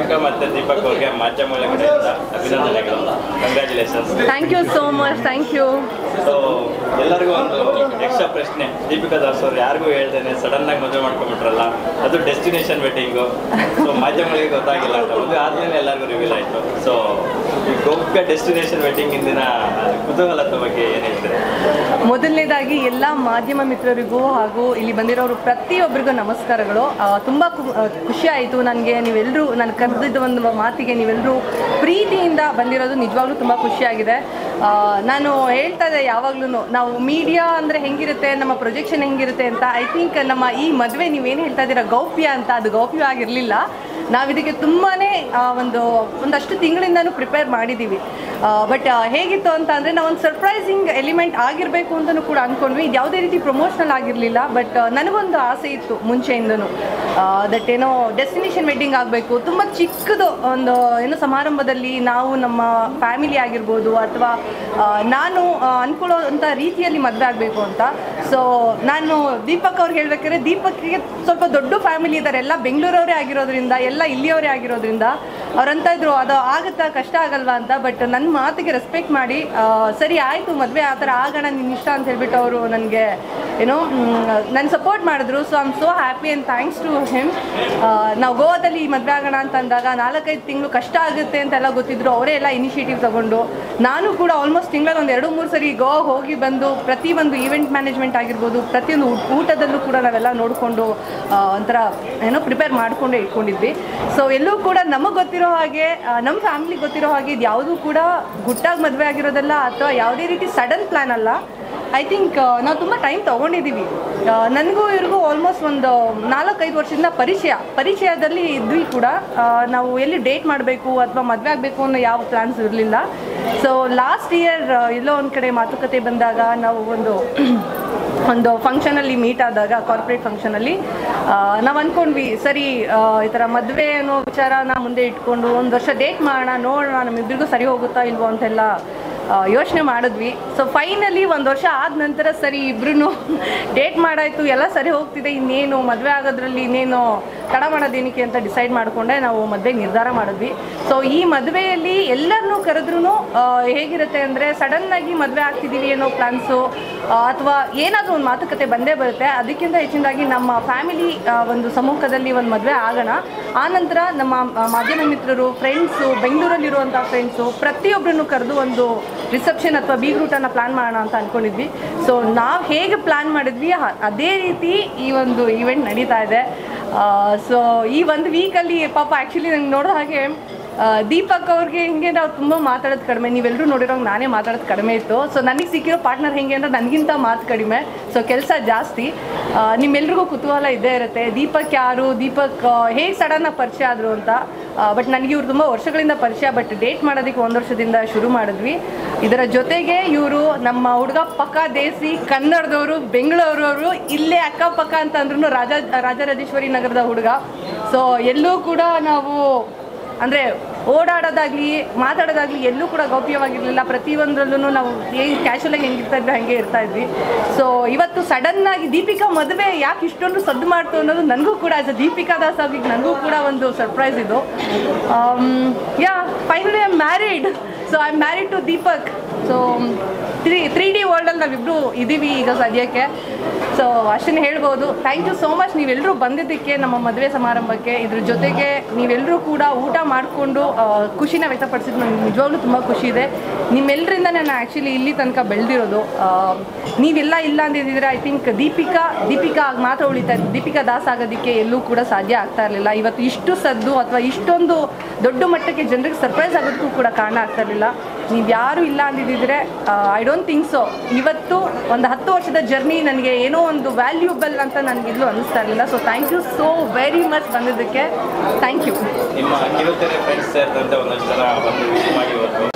ಪ್ರಿಯಾಂಕಾ ಮತ್ತೆ ದೀಪಕ್ ಅವ್ರಿಗೆ ಮಾಧ್ಯಮಗಳ ಕಡೆಯಿಂದ ಅಭಿನಂದನೆಗಳು congratulations thank you so much thank you so ಎಲ್ಲರಿಗೂ ಒಂದು ಎಕ್ಸ್ಟ್ರಾ ಪ್ರಶ್ನೆ ದೀಪಿಕಾ ದಾಸ್ ಅವ್ರು ಯಾರಿಗೂ ಹೇಳ್ದೇನೆ ಸಡನ್ ಆಗಿ ಮದುವೆ ಮಾಡ್ಕೊಂಡ್ಬಿಟ್ರಲ್ಲ ಅದು ಡೆಸ್ಟಿನೇಷನ್ ವೆಡ್ಡಿಂಗು ಸೊ ಮಾಧ್ಯಮಗಳಿಗೆ ಗೊತ್ತಾಗಿಲ್ಲ ಅಂತ ಮದುವೆ ಆದ್ಮೇಲೆ ಎಲ್ಲರಿಗೂ ರಿವೀಲ್ ಆಯ್ತು ಸೊ ಈ ಗೌಪ್ಯ ಡೆಸ್ಟಿನೇಷನ್ ವೆಡ್ಡಿಂಗ್ ಇಂದಿನ ಕುತೂಹಲದ ಬಗ್ಗೆ ಏನ್ ಹೇಳ್ತೀರಾ ಮೊದಲನೇದಾಗಿ ಎಲ್ಲ ಮಾಧ್ಯಮ ಮಿತ್ರರಿಗೂ ಹಾಗೂ ಇಲ್ಲಿ ಬಂದಿರೋರು ಪ್ರತಿಯೊಬ್ಬರಿಗೂ ನಮಸ್ಕಾರಗಳು ಆ, ತುಂಬ ಕು- ಆ, ಖುಷಿ ಆಯಿತು ನನಗೆ ನೀವೆಲ್ಲರೂ ನಾನು ಕರೆದಿದ್ದ ಒಂದು ಮಾತಿಗೆ ನೀವೆಲ್ಲರೂ ಪ್ರೀತಿಯಿಂದ ಬಂದಿರೋದು ನಿಜವಾಗ್ಲೂ ತುಂಬ ಖುಷಿಯಾಗಿದೆ ಆ, ನಾನು ಹೇಳ್ತಾ ಇದ್ದೆ ಯಾವಾಗ್ಲೂ ನಾವು ಮೀಡಿಯಾ ಅಂದರೆ ಹೆಂಗಿರುತ್ತೆ ನಮ್ಮ ಪ್ರೊಜೆಕ್ಷನ್ ಹೆಂಗಿರುತ್ತೆ ಅಂತ ಐ ಥಿಂಕ್ ನಮ್ಮ ಈ ಮದುವೆ ನೀವೇನು ಹೇಳ್ತಾ ಇದ್ದೀರಾ ಗೌಪ್ಯ ಅಂತ ಅದು ಗೌಪ್ಯ ಆಗಿರಲಿಲ್ಲ ನಾವು ಇದಕ್ಕೆ ತುಂಬಾ ಒಂದು ಒಂದಷ್ಟು ತಿಂಗಳಿಂದನೂ ಪ್ರಿಪೇರ್ ಮಾಡಿದ್ದೀವಿ ಬಟ್ ಹೇಗಿತ್ತು ಅಂತ ಅಂದರೆ ನಾವು ಒಂದು ಸರ್ಪ್ರೈಸಿಂಗ್ ಎಲಿಮೆಂಟ್ ಆಗಿರಬೇಕು ಅಂತಲೂ ಕೂಡ ಅಂದ್ಕೊಂಡ್ವಿ ಇದು ಯಾವುದೇ ರೀತಿ ಪ್ರಮೋಷನಲ್ ಆಗಿರಲಿಲ್ಲ ಬಟ್ ನನಗೊಂದು ಆಸೆ ಇತ್ತು ಮುಂಚೆಯಿಂದನೂ ದಟ್ ಏನೋ ಡೆಸ್ಟಿನೇಷನ್ ವೆಡ್ಡಿಂಗ್ ಆಗಬೇಕು ತುಂಬ ಚಿಕ್ಕದು ಒಂದು ಏನೋ ಸಮಾರಂಭದಲ್ಲಿ ನಾವು ನಮ್ಮ ಫ್ಯಾಮಿಲಿ ಆಗಿರ್ಬೋದು ಅಥವಾ ನಾನು ಆ, ಅನ್ಕೊಳ್ಳೋಂಥ ರೀತಿಯಲ್ಲಿ ಮದುವೆ ಆಗಬೇಕು ಅಂತ ಸೊ ನಾನು ದೀಪಕ್ ಅವ್ರಿಗೆ ಹೇಳ್ಬೇಕಾದ್ರೆ ದೀಪಕ್ಗೆ ಸ್ವಲ್ಪ ದೊಡ್ಡ ಫ್ಯಾಮಿಲಿ ಇದ್ದಾರೆ ಎಲ್ಲ ಬೆಂಗಳೂರವರೇ ಆಗಿರೋದ್ರಿಂದ ಎಲ್ಲ ಇಲ್ಲಿಯವರೇ ಆಗಿರೋದ್ರಿಂದ ಅವ್ರಂತ ಇದ್ರು ಅದು ಆಗುತ್ತಾ ಕಷ್ಟ ಆಗಲ್ವಾ ಅಂತ ಬಟ್ ನನ್ನ ಮಾತಿಗೆ ರೆಸ್ಪೆಕ್ಟ್ ಮಾಡಿ ಆ, ಸರಿ ಆಯಿತು ಮದುವೆ ಆ ಥರ ಆಗೋಣ ನಿನ್ನ ಇಷ್ಟ ಅಂತ ಹೇಳ್ಬಿಟ್ಟು ಅವರು ನನಗೆ ಏನೋ ನನ್ನ ಸಪೋರ್ಟ್ ಮಾಡಿದ್ರು so I am so happy and thanks to him ನಾವು ಗೋವಾದಲ್ಲಿ ಈ ಮದುವೆ ಆಗೋಣ ಅಂತ ಅಂದಾಗ ನಾಲ್ಕೈದು ತಿಂಗಳು ಕಷ್ಟ ಆಗುತ್ತೆ ಅಂತೆಲ್ಲ ಗೊತ್ತಿದ್ರು ಅವರೇ ಎಲ್ಲ ಇನಿಷಿಯೇಟಿವ್ ತಗೊಂಡು ನಾನು ಕೂಡ ಆಲ್ಮೋಸ್ಟ್ ತಿಂಗಳಲ್ಲಿ ಒಂದು ಎರಡು ಮೂರು ಸರಿ ಗೋವಾ ಹೋಗಿ ಬಂದು ಪ್ರತಿ ಒಂದು ಈವೆಂಟ್ ಮ್ಯಾನೇಜ್ಮೆಂಟ್ ಆಗಿರ್ಬೋದು ಪ್ರತಿಯೊಂದು ಊಟ- ಊಟದಲ್ಲೂ ಕೂಡ ನಾವೆಲ್ಲ ನೋಡಿಕೊಂಡು ಒಂಥರ ಏನೋ ಪ್ರಿಪೇರ್ ಮಾಡಿಕೊಂಡೇ ಇಟ್ಕೊಂಡಿದ್ವಿ ಸೊ ಎಲ್ಲೂ ಕೂಡ ನಮಗೆ ಗೊತ್ತಿರೋ ಹಾಗೆ ಆ, ನಮ್ಮ ಫ್ಯಾಮಿಲಿಗೆ ಗೊತ್ತಿರೋ ಹಾಗೆ ಇದು ಯಾವುದೂ ಕೂಡ ಗುಟ್ಟಾಗಿ ಮದುವೆ ಆಗಿರೋದಲ್ಲ ಅಥವಾ ಯಾವುದೇ ರೀತಿ ಸಡನ್ ಪ್ಲ್ಯಾನ್ ಅಲ್ಲ ಐ ಥಿಂಕ್ ನಾವು ತುಂಬ ಟೈಮ್ ತೊಗೊಂಡಿದ್ದೀವಿ ನನಗೂ ಇವ್ರಿಗೂ ಆಲ್ಮೋಸ್ಟ್ ಒಂದು ನಾಲ್ಕೈದು ವರ್ಷದಿಂದ ಪರಿಚಯ ಪರಿಚಯದಲ್ಲಿ ಇದ್ವಿ ಕೂಡ ಆ, ನಾವು ಎಲ್ಲಿ ಡೇಟ್ ಮಾಡಬೇಕು ಅಥವಾ ಮದುವೆ ಆಗಬೇಕು ಅನ್ನೋ ಯಾವ ಪ್ಲ್ಯಾನ್ಸ್ ಇರಲಿಲ್ಲ ಸೊ ಲಾಸ್ಟ್ ಇಯರ್ ಎಲ್ಲೋ ಒಂದು ಕಡೆ ಮಾತುಕತೆ ಬಂದಾಗ ನಾವು ಒಂದು ಒಂದು ಫಂಕ್ಷನಲ್ಲಿ ಮೀಟ್ ಆದಾಗ ಕಾರ್ಪೊರೇಟ್ ಫಂಕ್ಷನಲ್ಲಿ ನಾವು ಅಂದ್ಕೊಂಡ್ವಿ ಸರಿ ಆ, ಈ ಥರ ಮದುವೆ ಅನ್ನೋ ವಿಚಾರನ ಮುಂದೆ ಇಟ್ಕೊಂಡು ಒಂದು ವರ್ಷ ಡೇಟ್ ಮಾಡೋಣ ನೋಡೋಣ ನಮ್ಮಿಬ್ಬರಿಗೂ ಸರಿ ಹೋಗುತ್ತಾ ಇಲ್ವೋ ಅಂತೆಲ್ಲ ಯೋಚನೆ ಮಾಡಿದ್ವಿ ಸೊ ಫೈನಲಿ ಒಂದು ವರ್ಷ ಆದ ನಂತರ ಸರಿ ಇಬ್ರು ಡೇಟ್ ಮಾಡಾಯ್ತು ಎಲ್ಲ ಸರಿ ಹೋಗ್ತಿದೆ ಇನ್ನೇನು ಮದುವೆ ಆಗೋದ್ರಲ್ಲಿ ಇನ್ನೇನು ತಡ ಮಾಡೋದೇನಕ್ಕೆ ಅಂತ ಡಿಸೈಡ್ ಮಾಡಿಕೊಂಡೆ ನಾವು ಮದುವೆಗೆ ನಿರ್ಧಾರ ಮಾಡಿದ್ವಿ ಸೊ ಈ ಮದುವೆಯಲ್ಲಿ ಎಲ್ಲರನ್ನೂ ಕರೆದ್ರೂ ಹೇಗಿರುತ್ತೆ ಅಂದರೆ ಸಡನ್ನಾಗಿ ಮದುವೆ ಆಗ್ತಿದ್ದೀವಿ ಅನ್ನೋ ಪ್ಲಾನ್ಸು ಅಥವಾ ಏನಾದರೂ ಒಂದು ಮಾತುಕತೆ ಬಂದೇ ಬರುತ್ತೆ ಅದಕ್ಕಿಂತ ಹೆಚ್ಚಿನದಾಗಿ ನಮ್ಮ ಫ್ಯಾಮಿಲಿ ಒಂದು ಸಮ್ಮುಖದಲ್ಲಿ ಒಂದು ಮದುವೆ ಆಗೋಣ ಆನಂತರ ನಮ್ಮ ಆ, ಮಾಧ್ಯಮ ಮಿತ್ರರು ಫ್ರೆಂಡ್ಸು ಬೆಂಗಳೂರಲ್ಲಿರುವಂಥ ಫ್ರೆಂಡ್ಸು ಪ್ರತಿಯೊಬ್ಬರನ್ನು ಕರೆದು ಒಂದು ರಿಸೆಪ್ಷನ್ ಅಥವಾ ಬೀಗ್ರೂಟನ್ನು ಪ್ಲ್ಯಾನ್ ಮಾಡೋಣ ಅಂತ ಅಂದ್ಕೊಂಡಿದ್ವಿ ಸೊ ನಾವು ಹೇಗೆ ಪ್ಲ್ಯಾನ್ ಮಾಡಿದ್ವಿ ಹ- ಅದೇ ರೀತಿ ಈ ಒಂದು ಈವೆಂಟ್ ನಡೀತಾ ಇದೆ ಸೊ ಈ ಒಂದು ವೀಕಲ್ಲಿ ಪಾಪ ಆ್ಯಕ್ಚುಲಿ ನಂಗೆ ನೋಡೋ ಹಾಗೆ ಆ, ದೀಪಕ್ ಅವ್ರಿಗೆ ಹಿಂಗೆ ನಾವು ತುಂಬ ಮಾತಾಡೋದು ಕಡಿಮೆ ನೀವೆಲ್ಲರೂ ನೋಡಿರೋಂಗೆ ನಾನೇ ಮಾತಾಡೋದು ಕಡಿಮೆ ಇತ್ತು ಸೊ ನನಗೆ ಸಿಕ್ಕಿರೋ ಪಾರ್ಟ್ನರ್ ಹೆಂಗೆ ಅಂದ್ರೆ ನನಗಿಂತ ಮಾತು ಕಡಿಮೆ ಸೊ ಕೆಲಸ ಜಾಸ್ತಿ ಆ, ನಿಮ್ಮೆಲ್ರಿಗೂ ಕುತೂಹಲ ಇದ್ದೇ ಇರುತ್ತೆ ದೀಪಕ್ ಯಾರು ದೀಪಕ್ ಹೇಗೆ ಸಡನ್ನಾಗಿ ಪರಿಚಯ ಆದರು ಅಂತ ಬಟ್ ನನಗೆ ಇವ್ರು ತುಂಬ ವರ್ಷಗಳಿಂದ ಪರಿಚಯ ಬಟ್ ಡೇಟ್ ಮಾಡೋದಕ್ಕೆ ಒಂದು ವರ್ಷದಿಂದ ಶುರು ಮಾಡಿದ್ವಿ ಇದರ ಜೊತೆಗೆ ಇವರು ನಮ್ಮ ಹುಡುಗ ಪಕ್ಕ ದೇಸಿ ಕನ್ನಡದವರು ಬೆಂಗಳೂರವರು ಇಲ್ಲೇ ಅಕ್ಕಪಕ್ಕ ಅಂತ ಅಂದ್ರೂ ರಾಜ ರಾಜರಾಜೇಶ್ವರಿ ನಗರದ ಹುಡುಗ ಸೊ ಎಲ್ಲೂ ಕೂಡ ನಾವು ಅಂದರೆ ಓಡಾಡೋದಾಗ್ಲಿ ಮಾತಾಡೋದಾಗ್ಲಿ ಎಲ್ಲೂ ಕೂಡ ಗೌಪ್ಯವಾಗಿರಲಿಲ್ಲ ಪ್ರತಿಯೊಂದರಲ್ಲೂ ನಾವು ಏನು ಕ್ಯಾಶುವಲಾಗಿ ಹೆಂಗಿರ್ತಾ ಇದ್ವಿ ಹಾಗೆ ಇರ್ತಾ ಇದ್ವಿ ಸೊ ಇವತ್ತು ಸಡನ್ನಾಗಿ ದೀಪಿಕಾ ಮದುವೆ ಯಾಕೆ ಇಷ್ಟೊಂದು ಸದ್ದು ಮಾಡ್ತು ಅನ್ನೋದು ನನಗೂ ಕೂಡ ಆಸ್ ಅ ದೀಪಿಕಾ ದಾಸ್ ಆಗಿ ನನಗೂ ಕೂಡ ಒಂದು ಸರ್ಪ್ರೈಸ್ ಇದು yeah finally I am married so I am married to Deepak so three three D ವರ್ಲ್ಡಲ್ಲಿ ನಾವಿಬ್ಬರು ಇದ್ದೀವಿ ಈಗ ಸದ್ಯಕ್ಕೆ ಸೊ ಅಷ್ಟನ್ನೇ ಹೇಳ್ಬೋದು ಥ್ಯಾಂಕ್ ಯು ಸೋ ಮಚ್ ನೀವೆಲ್ಲರೂ ಬಂದಿದ್ದಕ್ಕೆ ನಮ್ಮ ಮದುವೆ ಸಮಾರಂಭಕ್ಕೆ ಇದ್ರ ಜೊತೆಗೆ ನೀವೆಲ್ಲರೂ ಕೂಡ ಊಟ ಮಾಡಿಕೊಂಡು ಖುಷಿನ ವ್ಯಕ್ತಪಡಿಸಿದ್ದು ನನಗೆ ನಿಜವಾಗ್ಲೂ ತುಂಬ ಖುಷಿ ಇದೆ ನಿಮ್ಮೆಲ್ಲರಿಂದ ನಾನು ಆ್ಯಕ್ಚುಲಿ ಇಲ್ಲಿ ತನಕ ಬೆಳೆದಿರೋದು ನೀವೆಲ್ಲ ಇಲ್ಲ ಅಂದಿದ್ದರೆ ಐ ಥಿಂಕ್ ದೀಪಿಕಾ ದೀಪಿಕಾ ಆಗಿ ಮಾತ್ರ ಉಳಿತಾ ಇತ್ತು ದೀಪಿಕಾ ದಾಸ್ ಆಗೋದಕ್ಕೆ ಎಲ್ಲೂ ಕೂಡ ಸಾಧ್ಯ ಆಗ್ತಾ ಇರಲಿಲ್ಲ ಇವತ್ತು ಇಷ್ಟು ಸದ್ದು ಅಥವಾ ಇಷ್ಟೊಂದು ದೊಡ್ಡ ಮಟ್ಟಕ್ಕೆ ಜನರಿಗೆ ಸರ್ಪ್ರೈಸ್ ಆಗೋದಕ್ಕೂ ಕೂಡ ಕಾರಣ ಆಗ್ತಾ ಇರಲಿಲ್ಲ ನೀವು ಯಾರು ಇಲ್ಲ ಅಂದಿದ್ದಿದ್ರೆ ಐ ಡೋಂಟ್ ಥಿಂಕ್ ಸೊ ಇವತ್ತು ಒಂದು ಹತ್ತು ವರ್ಷದ ಜರ್ನಿ ನನಗೆ ಏನೋ ಒಂದು ವ್ಯಾಲ್ಯೂಬಲ್ ಅಂತ ನನಗಿಲ್ಲೂ ಅನ್ನಿಸ್ತಾ ಇರಲಿಲ್ಲ so thank you so very much ಬಂದಿದ್ದಕ್ಕೆ ಥ್ಯಾಂಕ್ ಯು ನಿಮ್ಮ ಕಿರುತೆರೆ ಫ್ರೆಂಡ್ಸ್ ಸೇರಿದಂತೆ ಒಂದಷ್ಟು ಜನ ಬಂದು ವಿಶ್ ಮಾಡಿ ಹೋದ್ರು